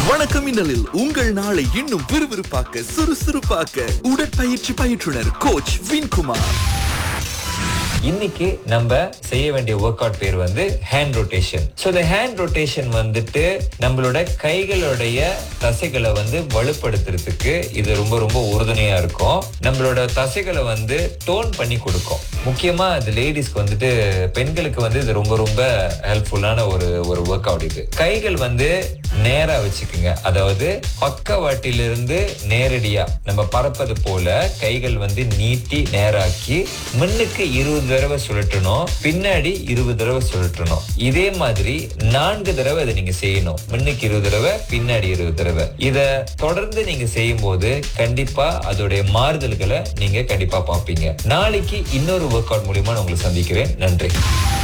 வணக்கம் மின்னலில் உங்கள் நாளை இன்னும் விறுவிறுப்பாக்க சுறுசுறுப்பாக்க உடற்பயிற்சி பயிற்றுனர் கோச் வின்குமார் இன்னைக்கு நம்ம செய்ய வேண்டிய ஒர்க் அவுட் பேர் வந்து ஹேண்ட் ரொட்டேஷன் ஸோ இந்த ஹேண்ட் ரொட்டேஷன் வந்துட்டு நம்மளோட கைகளுடைய தசைகளை வந்து வலுப்படுத்துறதுக்கு இது ரொம்ப ரொம்ப உறுதுணையா இருக்கும் நம்மளோட தசைகளை வந்து டோன் பண்ணி கொடுக்கும் முக்கியமா அது லேடிஸ்க்கு வந்துட்டு பெண்களுக்கு வந்து இது ரொம்ப ரொம்ப ஹெல்ப்ஃபுல்லான ஒரு ஒரு ஒர்க் அவுட் இது கைகள் வந்து நேரா வச்சுக்குங்க அதாவது பக்கவாட்டிலிருந்து நேரடியா நம்ம பறப்பது போல கைகள் வந்து நீட்டி நேராக்கி முன்னுக்கு இருபது தடவை சுழற்றணும் பின்னாடி இருபது தடவை சுழற்றணும் இதே மாதிரி நான்கு தடவை இதை நீங்க செய்யணும் முன்னுக்கு இருபது தடவை பின்னாடி இருபது தடவை இத தொடர்ந்து நீங்க செய்யும் போது கண்டிப்பா அதோடைய மாறுதல்களை நீங்க கண்டிப்பா பார்ப்பீங்க நாளைக்கு இன்னொரு ஒர்க் அவுட் மூலியமா நான் உங்களை சந்திக்கிறேன் நன்றி